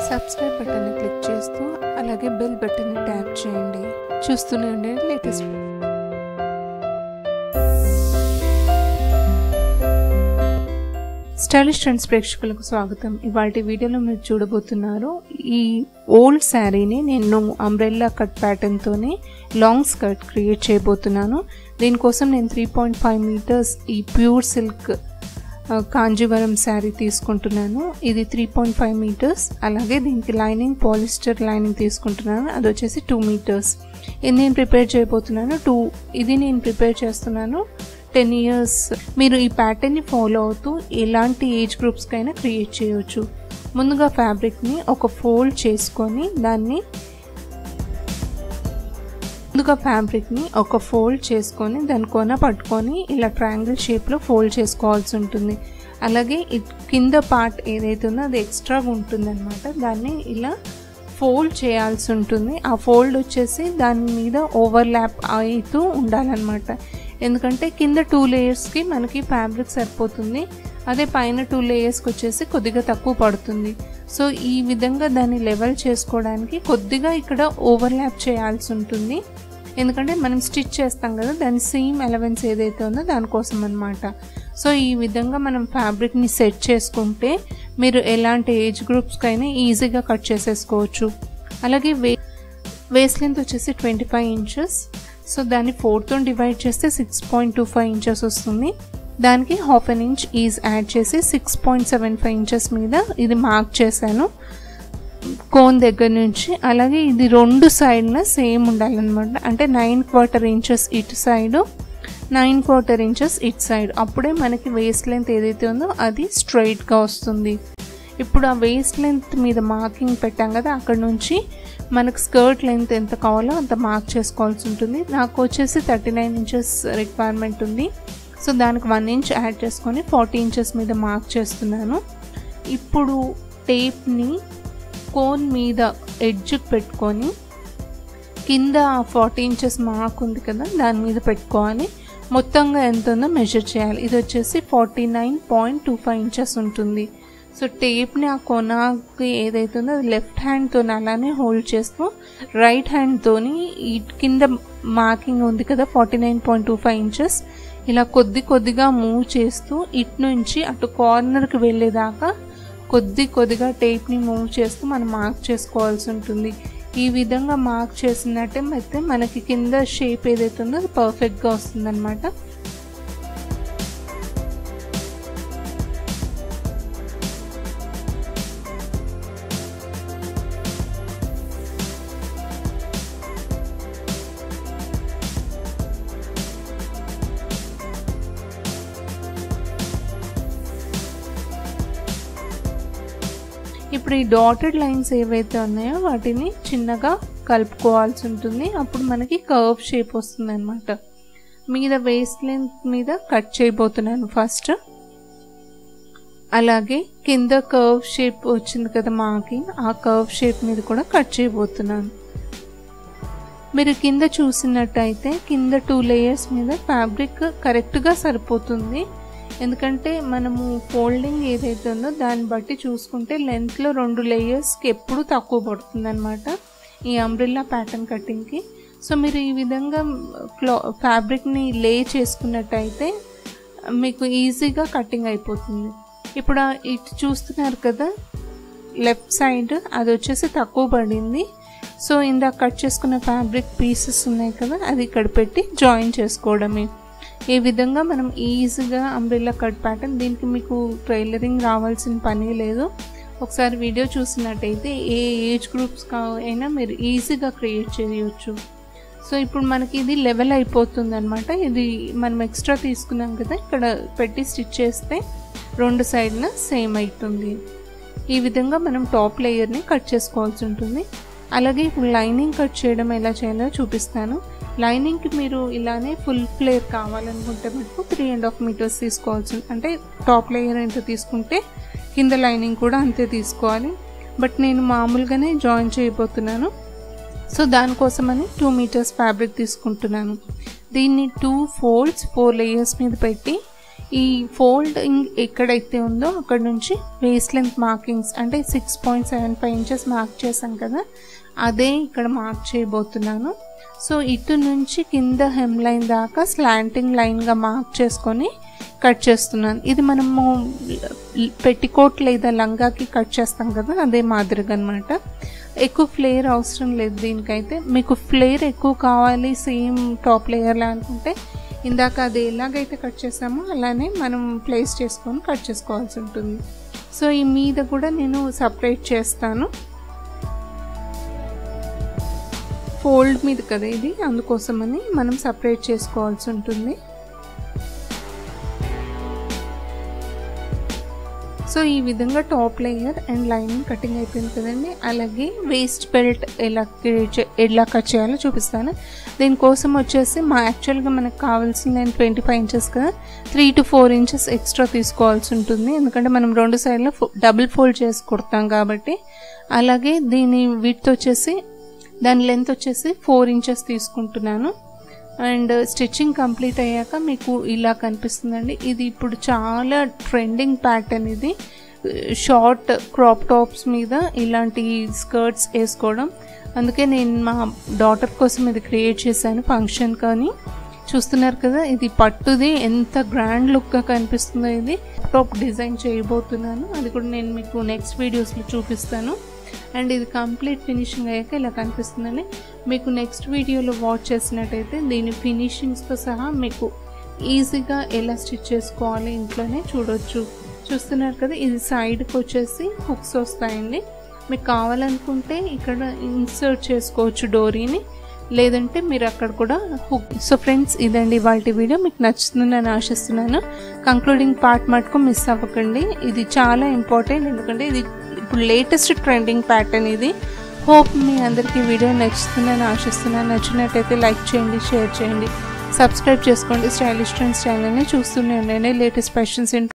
subscribe బటన్ని click చేస్తూ అలాగే బెల్ బటన్ని ట్యాప్ చేయండి చూస్తూనే ఉండండి లేటెస్ట్ స్టైలిష్ ట్రెండ్స్ ప్రేక్షకులకు స్వాగతం ఇవాటి వీడియోలో మీరు చూడబోతున్నారు ఈ ఓల్డ్ శారీని నేను అంబ్రెల్లా కట్ ప్యాటర్న్తోనే లాంగ్ స్కర్ట్ క్రియేట్ చేయబోతున్నాను దీనికోసం నేను త్రీ పాయింట్ ఫైవ్ మీటర్స్ ఈ ప్యూర్ సిల్క్ కాంజీవరం శారీ తీసుకుంటున్నాను ఇది త్రీ పాయింట్ ఫైవ్ మీటర్స్ అలాగే దీనికి లైనింగ్ పాలిస్టర్ లైనింగ్ తీసుకుంటున్నాను అది వచ్చేసి టూ మీటర్స్ ఇది నేను ప్రిపేర్ చేయబోతున్నాను టూ ఇది నేను ప్రిపేర్ చేస్తున్నాను టెన్ ఇయర్స్ మీరు ఈ ప్యాటర్న్ని ఫాలో అవుతూ ఎలాంటి ఏజ్ గ్రూప్స్కైనా క్రియేట్ చేయవచ్చు ముందుగా ఫ్యాబ్రిక్ని ఒక ఫోల్డ్ చేసుకొని దాన్ని ముందుగా ఫ్యాబ్రిక్ని ఒక ఫోల్డ్ చేసుకొని దాని కొన పట్టుకొని ఇలా ట్రయాంగిల్ షేప్లో ఫోల్డ్ చేసుకోవాల్సి ఉంటుంది అలాగే కింద పార్ట్ ఏదైతే ఉందో అది ఎక్స్ట్రాగా ఉంటుంది అనమాట దాన్ని ఇలా ఫోల్డ్ చేయాల్సి ఉంటుంది ఆ ఫోల్డ్ వచ్చేసి దాని మీద ఓవర్లాప్ అవుతూ ఉండాలన్నమాట ఎందుకంటే కింద టూ లేయర్స్కి మనకి ఫ్యాబ్రిక్ సరిపోతుంది అదే పైన టూ లేయర్స్కి వచ్చేసి కొద్దిగా తక్కువ పడుతుంది సో ఈ విధంగా దాన్ని లెవెల్ చేసుకోవడానికి కొద్దిగా ఇక్కడ ఓవర్లాప్ చేయాల్సి ఉంటుంది ఎందుకంటే మనం స్టిచ్ చేస్తాం కదా దాని సేమ్ ఎలవెన్స్ ఏదైతే ఉందో దానికోసం అనమాట సో ఈ విధంగా మనం ఫ్యాబ్రిక్ని సెట్ చేసుకుంటే మీరు ఎలాంటి ఏజ్ గ్రూప్స్కైనా ఈజీగా కట్ చేసేసుకోవచ్చు అలాగే వే వేస్ట్ లెంత్ వచ్చేసి ట్వంటీ ఫైవ్ ఇంచెస్ సో దాన్ని ఫోర్తో డివైడ్ చేస్తే six point two five inches వస్తుంది దానికి half an inch is add చేసి six point seven five inches మీద ఇది మార్క్ చేశాను కోన్ దగ్గర నుంచి అలాగే ఇది రెండు సైడ్న సేమ్ ఉండాలన్నమాట అంటే నైన్ క్వార్టర్ ఇంచెస్ ఇటు సైడు నైన్ క్వార్టర్ ఇంచెస్ ఇటు సైడ్ అప్పుడే మనకి వేస్ట్ లెంత్ ఏదైతే ఉందో అది స్ట్రైట్గా వస్తుంది ఇప్పుడు ఆ వేస్ట్ లెంత్ మీద మార్కింగ్ పెట్టాం కదా అక్కడ నుంచి మనకు స్కర్ట్ లెంత్ ఎంత కావాలో అంత మార్క్ చేసుకోవాల్సి ఉంటుంది నాకు వచ్చేసి థర్టీ నైన్ ఇంచెస్ రిక్వైర్మెంట్ ఉంది సో దానికి వన్ ఇంచ్ యాడ్ చేసుకొని ఫార్టీ ఇంచెస్ మీద మార్క్ చేస్తున్నాను ఇప్పుడు టేప్ని కోన్ మీద ఎడ్జ్కి పెట్టుకొని కింద ఫార్టీ ఇంచెస్ మార్క్ ఉంది కదా దాని మీద పెట్టుకోవాలి మొత్తంగా ఎంత ఉందో మెజర్ చేయాలి ఇది వచ్చేసి forty nine point two five inches ఉంటుంది సో టేప్ని ఆ కొనకి ఏదైతే ఉందో అది లెఫ్ట్ హ్యాండ్తో అలానే హోల్డ్ చేస్తూ రైట్ హ్యాండ్తోని ఈ కింద మార్కింగ్ ఉంది కదా forty nine point two five inches ఇలా కొద్ది కొద్దిగా మూవ్ చేస్తూ ఇటు నుంచి అటు కార్నర్కి వెళ్ళేదాకా కొద్ది కొద్దిగా టేప్ని మూవ్ చేస్తూ మనం మార్క్ చేసుకోవాల్సి ఉంటుంది ఈ విధంగా మార్క్ చేసినట్టే అయితే మనకి కింద షేప్ ఏదైతే ఉందో అది పర్ఫెక్ట్గా వస్తుందన్నమాట ఇప్పుడు ఈ డాటెడ్ లైన్స్ ఏవైతే ఉన్నాయో వాటిని చిన్నగా కలుపుకోవాల్సి ఉంటుంది అప్పుడు మనకి కర్వ్ షేప్ వస్తుంది అనమాట మీద వేస్ట్ లెంత్ మీద కట్ చేయబోతున్నాను ఫస్ట్ అలాగే కింద కర్వ్ షేప్ వచ్చింది కదా మార్కింగ్ ఆ కర్వ్ షేప్ మీద కూడా కట్ చేయబోతున్నాను మీరు కింద చూసినట్టయితే కింద టూ లేయర్స్ మీద ఫ్యాబ్రిక్ కరెక్ట్గా సరిపోతుంది ఎందుకంటే మనము ఫోల్డింగ్ ఏదైతే ఉందో దాన్ని బట్టి చూసుకుంటే లెంత్లో రెండు లేయర్స్కి ఎప్పుడు తక్కువ పడుతుంది అనమాట ఈ అంబ్రిల్లా ప్యాటర్న్ కటింగ్కి సో మీరు ఈ విధంగా క్లా ఫ్యాబ్రిక్ని లే చేసుకున్నట్టయితే మీకు ఈజీగా కటింగ్ అయిపోతుంది ఇప్పుడు ఇటు చూస్తున్నారు కదా లెఫ్ట్ సైడ్ అది వచ్చేసి తక్కువ పడింది సో ఇందాక కట్ చేసుకున్న ఫ్యాబ్రిక్ పీసెస్ ఉన్నాయి కదా అది ఇక్కడ పెట్టి జాయిన్ చేసుకోవడమే ఈ విధంగా మనం ఈజీగా అంబ్రిల్లా కట్ ప్యాటర్న్ దీనికి మీకు ట్రైలరింగ్ రావాల్సిన పని లేదు ఒకసారి వీడియో చూసినట్టయితే ఏ ఏజ్ గ్రూప్స్ అయినా మీరు ఈజీగా క్రియేట్ చేయవచ్చు సో ఇప్పుడు మనకి ఇది లెవెల్ అయిపోతుంది అనమాట ఇది మనం ఎక్స్ట్రా తీసుకున్నాం కదా ఇక్కడ పెట్టి స్టిచ్ చేస్తే రెండు సైడ్న సేమ్ అవుతుంది ఈ విధంగా మనం టాప్ లేయర్ని కట్ చేసుకోవాల్సి ఉంటుంది అలాగే ఇప్పుడు లైనింగ్ కట్ చేయడం ఎలా చేయాలో చూపిస్తాను లైనింగ్కి మీరు ఇలానే ఫుల్ ఫ్లేర్ కావాలనుకుంటే మీకు త్రీ అండ్ హాఫ్ మీటర్స్ తీసుకోవాల్సి అంటే టాప్ లేయర్ ఎంత తీసుకుంటే కింద లైనింగ్ కూడా అంతే తీసుకోవాలి బట్ నేను మామూలుగానే జాయిన్ చేయబోతున్నాను సో దానికోసమని టూ మీటర్స్ ఫ్యాబ్రిక్ తీసుకుంటున్నాను దీన్ని టూ ఫోల్డ్స్ ఫోర్ లేయర్స్ మీద పెట్టి ఈ ఫోల్డింగ్ ఎక్కడైతే ఉందో అక్కడ నుంచి వేస్ట్ లెంత్ మార్కింగ్స్ అంటే six point seven five inches mark చేశాం కదా అదే ఇక్కడ మార్క్ చేయబోతున్నాను సో ఇటు నుంచి కింద హెమ్ లైన్ దాకా స్లాంటింగ్ లైన్గా మార్క్ చేసుకొని కట్ చేస్తున్నాను ఇది మనము పెట్టికోట్ లేదా లంగాకి కట్ చేస్తాం కదా అదే మాదిరిగా అనమాట ఎక్కువ ఫ్లేర్ అవసరం లేదు దీనికైతే మీకు ఫ్లేర్ ఎక్కువ కావాలి సేమ్ టాప్ లేయర్లా అనుకుంటే ఇందాక అది ఎలాగైతే కట్ చేసామో అలానే మనం ప్లేస్ చేసుకొని కట్ చేసుకోవాల్సి ఉంటుంది సో ఈ మీద కూడా నేను సపరేట్ చేస్తాను ఫోల్డ్ మీద కదా ఇది అందుకోసమని మనం సపరేట్ చేసుకోవాల్సి ఉంటుంది సో ఈ విధంగా top layer and lining cutting అయిపోయింది కదండి అలాగే వేస్ట్ బెల్ట్ ఎలా క్రియేట్ చే ఎలా కట్ చేయాలో చూపిస్తాను దీనికోసం వచ్చేసి మా యాక్చువల్గా మనకు కావాల్సిన నేను ట్వంటీ ఫైవ్ ఇంచెస్ కదా three to four inches extra తీసుకోవాల్సి ఉంటుంది ఎందుకంటే మనం రెండు సైడ్లో డబుల్ ఫోల్డ్ చేసి కుడతాం కాబట్టి అలాగే దీని విత్ వచ్చేసి దాని లెంత్ వచ్చేసి ఫోర్ ఇంచెస్ తీసుకుంటున్నాను అండ్ స్టిచ్చింగ్ కంప్లీట్ అయ్యాక మీకు ఇలా కనిపిస్తుందండి ఇది ఇప్పుడు చాలా ట్రెండింగ్ ప్యాటర్న్ ఇది షార్ట్ క్రాప్ టాప్స్ మీద ఇలాంటి స్కర్ట్స్ వేసుకోవడం అందుకే నేను మా డాటర్ కోసం ఇది క్రియేట్ చేశాను ఫంక్షన్ కానీ చూస్తున్నారు కదా ఇది పట్టుది ఎంత గ్రాండ్ లుక్గా కనిపిస్తుందో ఇది టాప్ డిజైన్ చేయబోతున్నాను అది కూడా నేను మీకు నెక్స్ట్ వీడియోస్లో చూపిస్తాను అండ్ ఇది కంప్లీట్ ఫినిషింగ్ అయ్యాక ఇలా కనిపిస్తుందని మీకు నెక్స్ట్ వీడియోలో వాచ్ చేసినట్టయితే దీని ఫినిషింగ్స్తో సహా మీకు ఈజీగా ఎలా స్టిచ్ చేసుకోవాలి ఇంట్లోనే చూడొచ్చు చూస్తున్నారు కదా ఇది సైడ్కి వచ్చేసి హుక్స్ వస్తాయండి మీకు కావాలనుకుంటే ఇక్కడ ఇన్సర్ట్ చేసుకోవచ్చు డోరీని లేదంటే మీరు అక్కడ కూడా హుక్ సో ఫ్రెండ్స్ ఇదండి వాళ్ళ వీడియో మీకు నచ్చుతుందని ఆశిస్తున్నాను కంక్లూడింగ్ పార్ట్ మటుకు మిస్ అవ్వకండి ఇది చాలా ఇంపార్టెంట్ ఎందుకంటే ఇది ఇప్పుడు లేటెస్ట్ ట్రెండింగ్ ప్యాటర్న్ ఇది హోప్ మీ అందరికీ వీడియో నచ్చుతుందని ఆశిస్తున్నాను నచ్చినట్టయితే లైక్ చేయండి షేర్ చేయండి సబ్స్క్రైబ్ చేసుకోండి స్టైలిష్ ట్రెండ్స్ ఛానల్ని చూస్తూనే ఉండండి లేటెస్ట్ ఫ్యాషన్స్